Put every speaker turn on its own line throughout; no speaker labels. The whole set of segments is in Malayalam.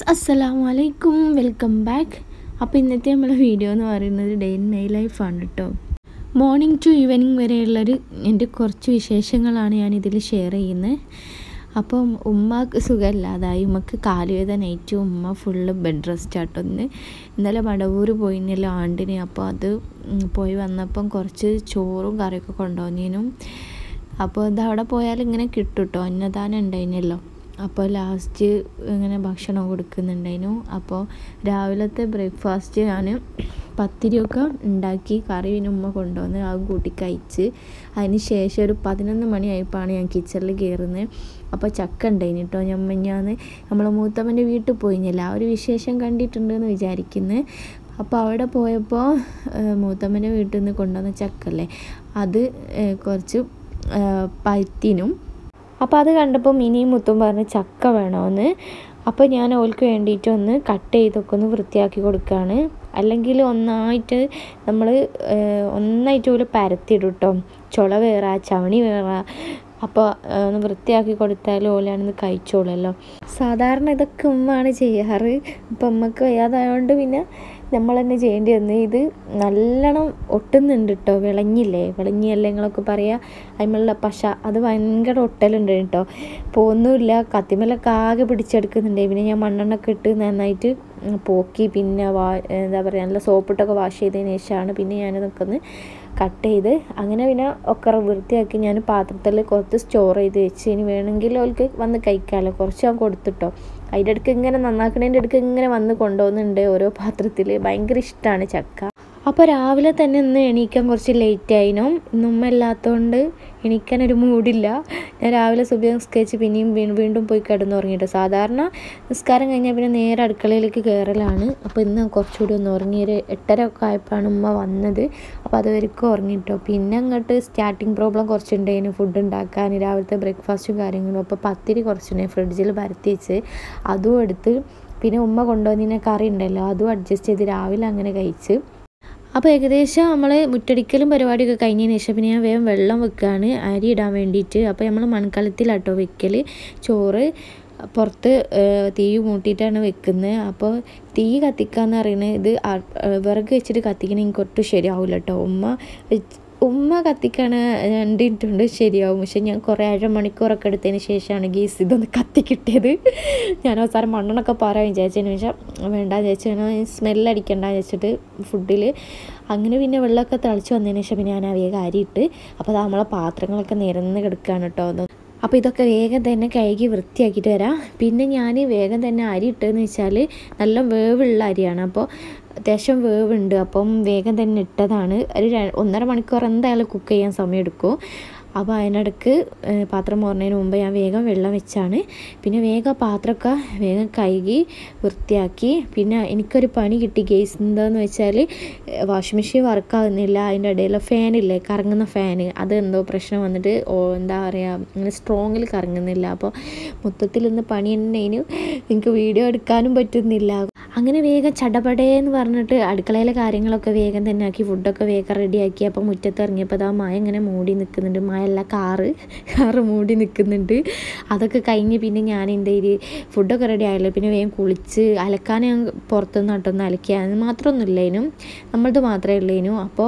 ഗൈസ് അസ്സലാമു അലൈക്കും വെൽക്കം ബാക്ക് അപ്പോൾ ഇന്നത്തെ നമ്മളെ വീഡിയോ എന്ന് പറയുന്നത് ഡേ ഇൻ മൈ ലൈഫാണ് കേട്ടോ മോർണിംഗ് ടു ഈവനിങ് വരെയുള്ളൊരു എൻ്റെ കുറച്ച് വിശേഷങ്ങളാണ് ഞാൻ ഇതിൽ ഷെയർ ചെയ്യുന്നത് അപ്പം ഉമ്മക്ക് സുഖമില്ലാതായി ഉമ്മക്ക് കാലുവേദനയായിട്ട് ഉമ്മ ഫുള്ള് ബെഡ് റെസ്റ്റ് ആട്ടോ ഇന്ന് ഇന്നലെ മടവൂർ പോയിന്നല്ലോ ആണ്ടിന് അപ്പോൾ അത് ഉം, പോയി വന്നപ്പം കുറച്ച് ചോറും കറിയൊക്കെ കൊണ്ടുവന്നതിനും അപ്പോൾ ഇത് അവിടെ പോയാൽ ഇങ്ങനെ കിട്ടും കേട്ടോ അന്നദാനം ഉണ്ടായിരുന്നല്ലോ അപ്പോൾ ലാസ്റ്റ് ഇങ്ങനെ ഭക്ഷണം കൊടുക്കുന്നുണ്ടായിരുന്നു അപ്പോൾ രാവിലത്തെ ബ്രേക്ക്ഫാസ്റ്റ് ഞാൻ പത്തിരിയൊക്കെ ഉണ്ടാക്കി കറി പിന്നെ ഉമ്മ കൊണ്ടുവന്ന് അത് കൂട്ടി കഴിച്ച് അതിന് ശേഷം ഒരു പതിനൊന്ന് മണിയായപ്പോഴാണ് ഞാൻ കിച്ചണിൽ കയറുന്നത് അപ്പോൾ ചക്ക ഉണ്ടായിന് കേട്ടോ ഞാൻ മിഞ്ഞാന്ന് നമ്മളെ മൂത്തമ്മൻ്റെ വീട്ടിൽ പോയിഞ്ഞല്ല ആ ഒരു വിശേഷം കണ്ടിട്ടുണ്ടെന്ന് വിചാരിക്കുന്നത് അപ്പോൾ അവിടെ പോയപ്പോൾ മൂത്തമ്മൻ്റെ വീട്ടിൽ നിന്ന് കൊണ്ടുവന്ന ചക്കല്ലേ അത് ഏഹ്, കുറച്ച് ഏഹ്, പഴുത്തിനും അപ്പോൾ അത് കണ്ടപ്പോൾ മിനിയും മുത്തും പറഞ്ഞ് ചക്ക വേണമെന്ന് അപ്പോൾ ഞാൻ ഓൾക്ക് വേണ്ടിയിട്ട് ഒന്ന് കട്ട് ചെയ്തൊക്കെ ഒന്ന് വൃത്തിയാക്കി കൊടുക്കുകയാണ് അല്ലെങ്കിൽ ഒന്നായിട്ട് നമ്മൾ ഒന്നായിട്ട് പോലെ പരത്തിയിടും കേട്ടോ ചുള വേറ ചവണി വേറ അപ്പോൾ ഒന്ന് വൃത്തിയാക്കി കൊടുത്താൽ ഓലാണെന്ന് കഴിച്ചോളല്ലോ സാധാരണ ഇതൊക്കെ ഉമ്മയാണ് ചെയ്യാറ് ഇപ്പം ഉമ്മക്ക് വയ്യാതായതുകൊണ്ട് പിന്നെ നമ്മൾ തന്നെ ചെയ്യേണ്ടി വന്നു ഇത് നല്ലോണം ഒട്ടുന്നുണ്ട് കേട്ടോ വിളഞ്ഞില്ലേ വിളഞ്ഞിയല്ലേ നിങ്ങളൊക്കെ പറയുക അതിമുള്ള പശ അത് ഭയങ്കര ഒട്ടലുണ്ട് കേട്ടോ പോകുന്നുമില്ല കത്തിമലൊക്കെ ആകെ പിടിച്ചെടുക്കുന്നുണ്ട് പിന്നെ ഞാൻ മണ്ണെണ്ണൊക്കെ ഇട്ട് നന്നായിട്ട് പോക്കി പിന്നെ വാ എന്താ പറയുക നല്ല സോപ്പിട്ടൊക്കെ വാഷ് ചെയ്തതിന് ശേഷമാണ് പിന്നെ ഞാനിതൊക്കെ ഒന്ന് കട്ട് ചെയ്ത് അങ്ങനെ പിന്നെ ഒക്കെ വൃത്തിയാക്കി ഞാൻ പാത്രത്തിൽ കുറച്ച് സ്റ്റോർ ചെയ്ത് വെച്ച് ഇനി വേണമെങ്കിൽ അവൾക്ക് വന്ന് കഴിക്കാമല്ലോ കുറച്ച് ഞാൻ കൊടുത്തിട്ടോ അതിൻ്റെ ഇടയ്ക്ക് ഇങ്ങനെ നന്നാക്കണതിൻ്റെ ഇടയ്ക്ക് ഇങ്ങനെ വന്ന് കൊണ്ടുപോകുന്നുണ്ട് ഓരോ പാത്രത്തിൽ ഭയങ്കര ഇഷ്ടമാണ് ചക്ക അപ്പോൾ രാവിലെ തന്നെ ഇന്ന് എണീക്കാൻ കുറച്ച് ലേറ്റ് ആയിനും ഇന്ന് ഉമ്മ ഇല്ലാത്തതുകൊണ്ട് എണീക്കാനൊരു മൂഡില്ല ഞാൻ രാവിലെ സുബി നിസ്കരിച്ച് പിന്നെയും വീണ്ടും വീണ്ടും പോയി കിടന്നുറങ്ങിയിട്ട് സാധാരണ നിസ്കാരം കഴിഞ്ഞാൽ പിന്നെ നേരെ അടുക്കളയിലേക്ക് കയറലാണ് അപ്പോൾ ഇന്ന് കുറച്ചുകൂടി ഒന്ന് ഉറങ്ങി ഒരു എട്ടര ഒക്കെ ആയപ്പോഴാണ് ഉമ്മ വന്നത് അപ്പോൾ അതുവരെക്കും ഉറങ്ങിട്ടോ പിന്നെ അങ്ങോട്ട് സ്റ്റാർട്ടിങ് പ്രോബ്ലം കുറച്ചുണ്ടായിരുന്നു ഫുഡ് ഉണ്ടാക്കാൻ രാവിലത്തെ ബ്രേക്ക്ഫാസ്റ്റും കാര്യങ്ങളും അപ്പോൾ പത്തിരി കുറച്ചുണ്ടായി ഫ്രിഡ്ജിൽ പരത്തി വെച്ച് അതും എടുത്ത് പിന്നെ ഉമ്മ കൊണ്ടുവന്നിനെ കറി ഉണ്ടല്ലോ അതും അഡ്ജസ്റ്റ് ചെയ്ത് രാവിലെ അങ്ങനെ കഴിച്ച് അപ്പോൾ ഏകദേശം നമ്മൾ മുറ്റടിക്കലും പരിപാടിയൊക്കെ കഴിഞ്ഞതിന് ശേഷം പിന്നെ ഞാൻ വേഗം വെള്ളം വെക്കുകയാണ് അരി ഇടാൻ വേണ്ടിയിട്ട് അപ്പോൾ നമ്മൾ മൺകലത്തിലാട്ടോ വെക്കൽ ചോറ് പുറത്ത് ഏഹ്, തീ മൂട്ടിയിട്ടാണ് വെക്കുന്നത് അപ്പോൾ തീ കത്തിക്കാന്ന് പറയുന്നത് ഇത് ആ- ഏഹ്, വിറക് വെച്ചിട്ട് കത്തിക്കണമെങ്കിൽ ഒട്ടും ശരിയാവില്ല കേട്ടോ ഉമ്മ വെച്ച് ഉമ്മ കത്തിക്കാണ് രണ്ട് മിനിറ്റ് കൊണ്ട് ശരിയാവും പക്ഷെ ഞാൻ കുറേ അര മണിക്കൂറൊക്കെ എടുത്തതിന് ശേഷമാണ് ഗീസ് ഇതൊന്ന് കത്തി കിട്ടിയത് ഞാൻ അവസാനം മണ്ണെണ്ണൊക്കെ പറയാൻ വിചാരിച്ചതിന് ശേഷം വേണ്ട വിചാരിച്ചു സ്മെല്ലടിക്കണ്ട വിചാരിച്ചിട്ട് ഫുഡിൽ അങ്ങനെ പിന്നെ വെള്ളമൊക്കെ തിളച്ച് വന്നതിന് ശേഷം പിന്നെ ഞാൻ ആ വേഗം അരിയിട്ട് അപ്പോൾ അത് നമ്മളെ പാത്രങ്ങളൊക്കെ നിരന്ന് കിടക്കുകയാണ് കേട്ടോ ഒന്ന് അപ്പോൾ ഇതൊക്കെ വേഗം തന്നെ കഴുകി വൃത്തിയാക്കിയിട്ട് വരാം പിന്നെ ഞാൻ വേഗം തന്നെ അരി ഇട്ടതെന്ന് വെച്ചാൽ നല്ല വേവുള്ള അരിയാണ് അപ്പോൾ അത്യാവശ്യം വേവുണ്ട് അപ്പം വേഗം തന്നെ ഇട്ടതാണ് ഒരു ര- ഒന്നര മണിക്കൂർ എന്തായാലും കുക്ക് ചെയ്യാൻ സമയമെടുക്കും അപ്പോൾ അതിനിടക്ക് ഏഹ്, പാത്രം മോറുന്നതിന് മുമ്പ് ഞാൻ വേഗം വെള്ളം വെച്ചാണ് പിന്നെ വേഗം പാത്രമൊക്കെ വേഗം കഴുകി വൃത്തിയാക്കി പിന്നെ എനിക്കൊരു പണി കിട്ടി ഗേസ് എന്താന്ന് വെച്ചാൽ വാഷിംഗ് മെഷീൻ വർക്കാകുന്നില്ല അതിൻ്റെ ഇടയിൽ ഫാനില്ലേ കറങ്ങുന്ന ഫാന് അത് എന്തോ പ്രശ്നം വന്നിട്ട് ഓ എന്താ പറയുക ഇങ്ങനെ സ്ട്രോങ്ങിൽ കറങ്ങുന്നില്ല അപ്പോൾ മൊത്തത്തിൽ ഇന്ന് പണി തന്നെയും എനിക്ക് വീഡിയോ എടുക്കാനും പറ്റുന്നില്ല അങ്ങനെ വേഗം ചടപടേന്ന് പറഞ്ഞിട്ട് അടുക്കളയിലെ കാര്യങ്ങളൊക്കെ വേഗം തന്നെ ആക്കി ഫുഡൊക്കെ വേഗം റെഡിയാക്കി അപ്പോൾ മുറ്റത്ത് ഇറങ്ങിയപ്പോൾ അത് ആ മഴ ഇങ്ങനെ മൂടി നിൽക്കുന്നുണ്ട് മഴയല്ല കാറ് കാറ് മൂടി നിൽക്കുന്നുണ്ട് അതൊക്കെ കഴിഞ്ഞ് പിന്നെ ഞാൻ എൻ്റെ ഒരു ഫുഡൊക്കെ റെഡി ആയല്ലോ പിന്നെ വേഗം കുളിച്ച് അലക്കാൻ ഞാൻ പുറത്തുനിന്ന് കേട്ടൊന്ന് അലക്കിയ അത് മാത്രമൊന്നും ഇല്ലേനും നമ്മളത് മാത്രമേ ഉള്ളേനു അപ്പോൾ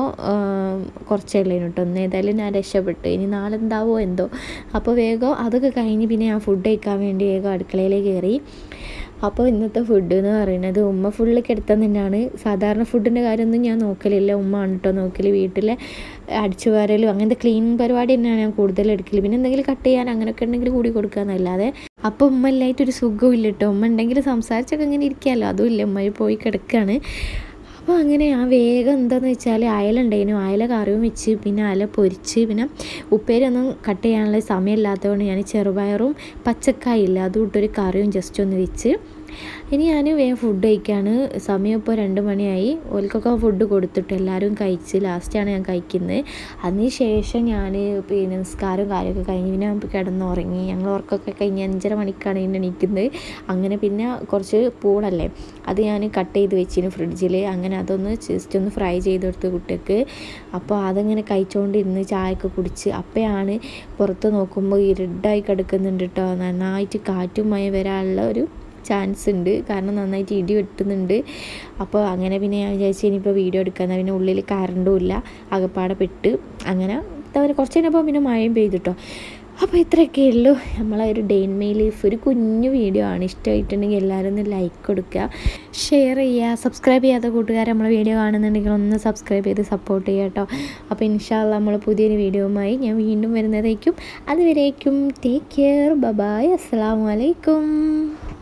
കുറച്ചേ ഉള്ളേനു കേട്ടോ ഒന്ന് ഏതായാലും ഞാൻ രക്ഷപ്പെട്ടു ഇനി നാളെ എന്താവോ എന്തോ അപ്പോൾ വേഗം അതൊക്കെ കഴിഞ്ഞ് പിന്നെ ഞാൻ ഫുഡ് കഴിക്കാൻ വേണ്ടി വേഗം അടുക്കളയിലേക്ക് കയറി അപ്പോൾ ഇന്നത്തെ ഫുഡ് എന്ന് പറയുന്നത് ഉമ്മ ഫുള്ള് കിടത്താൻ തന്നെയാണ് സാധാരണ ഫുഡിൻ്റെ കാര്യമൊന്നും ഞാൻ നോക്കലില്ല ഉമ്മ ആണ് കേട്ടോ നോക്കൽ വീട്ടിലെ അടിച്ചു വാരലും അങ്ങനത്തെ ക്ലീനിങ് പരിപാടി തന്നെയാണ് ഞാൻ കൂടുതൽ എടുക്കൽ പിന്നെ എന്തെങ്കിലും കട്ട് ചെയ്യാൻ അങ്ങനെയൊക്കെ ഉണ്ടെങ്കിൽ കൂടി കൊടുക്കുക എന്നല്ലാതെ അപ്പോൾ ഉമ്മ ഇല്ലായിട്ടൊരു സുഖവും ഇല്ല കേട്ടോ ഉമ്മ ഉണ്ടെങ്കിൽ സംസാരിച്ചൊക്കെ ഇങ്ങനെ ഇരിക്കാമല്ലോ അതും ഇല്ല ഉമ്മ പോയി കിടക്കുകയാണ് അപ്പോൾ അങ്ങനെ ആ വേഗം എന്താണെന്ന് വെച്ചാൽ അയല ഉണ്ടായിരുന്നു അയല കറിയും വെച്ച് പിന്നെ അയല പൊരിച്ച് പിന്നെ ഉപ്പേരി ഒന്നും കട്ട് ചെയ്യാനുള്ള സമയമില്ലാത്തതുകൊണ്ട് ഞാൻ ചെറുപയറും പച്ചക്കായില്ല അതും ഇട്ടൊരു കറിയും ജസ്റ്റ് ഒന്ന് വെച്ച് ഇനി ഞാൻ വേഗം ഫുഡ് കഴിക്കുകയാണ് സമയം ഇപ്പോൾ രണ്ട് മണിയായി ഓൽക്കൊക്കെ ഫുഡ് കൊടുത്തിട്ട് എല്ലാവരും കഴിച്ച് ലാസ്റ്റാണ് ഞാൻ കഴിക്കുന്നത് അതിന് ശേഷം ഞാൻ പിന്നെ നിസ്കാരവും കാര്യമൊക്കെ കഴിഞ്ഞ് പിന്നെ ഞാൻ കിടന്നുറങ്ങി ഞങ്ങൾ ഉറക്കമൊക്കെ കഴിഞ്ഞ് അഞ്ചര മണിക്കാണ് ഇന്ന് എണീക്കുന്നത് അങ്ങനെ പിന്നെ കുറച്ച് പൂളല്ലേ അത് ഞാൻ കട്ട് ചെയ്ത് വെച്ചിന് ഫ്രിഡ്ജിൽ അങ്ങനെ അതൊന്ന് ജസ്റ്റ് ഒന്ന് ഫ്രൈ ചെയ്ത് കൊടുത്ത് കുട്ടിക്ക് അപ്പോൾ അതങ്ങനെ കഴിച്ചുകൊണ്ടിരുന്ന് ചായയൊക്കെ കുടിച്ച് അപ്പോഴാണ് പുറത്ത് നോക്കുമ്പോൾ ഇരുട്ടായി കിടക്കുന്നുണ്ട് കേട്ടോ നന്നായിട്ട് കാറ്റും മഴ വരാനുള്ള ഒരു ചാൻസ് ഉണ്ട് കാരണം നന്നായിട്ട് ഇടി വെട്ടുന്നുണ്ട് അപ്പോൾ അങ്ങനെ പിന്നെ ഞാൻ വിചാരിച്ചു ഇനിയിപ്പോൾ വീഡിയോ എടുക്കാൻ പിന്നെ ഉള്ളിൽ കറണ്ടും ഇല്ല ആകപ്പാടെ പെട്ട് അങ്ങനെ എന്താ പറയുക കുറച്ച് കഴിഞ്ഞപ്പോൾ പിന്നെ മഴയും പെയ്തിട്ടോ അപ്പോൾ ഇത്രയൊക്കെ ഉള്ളൂ നമ്മളെ ഒരു ഡേ ഇൻ മൈ ലൈഫ് ഒരു കുഞ്ഞു വീഡിയോ ആണ് ഇഷ്ടമായിട്ടുണ്ടെങ്കിൽ എല്ലാവരും ഒന്ന് ലൈക്ക് കൊടുക്കുക ഷെയർ ചെയ്യുക സബ്സ്ക്രൈബ് ചെയ്യാത്ത കൂട്ടുകാർ നമ്മളെ വീഡിയോ കാണുന്നുണ്ടെങ്കിൽ ഒന്ന് സബ്സ്ക്രൈബ് ചെയ്ത് സപ്പോർട്ട് ചെയ്യുക കേട്ടോ അപ്പോൾ ഇൻഷാല്ല നമ്മൾ പുതിയൊരു വീഡിയോയുമായി ഞാൻ വീണ്ടും വരുന്നതായിരിക്കും അതുവരേക്കും ടേക്ക് കെയർ ബബായ് അസ്സാം വലൈക്കും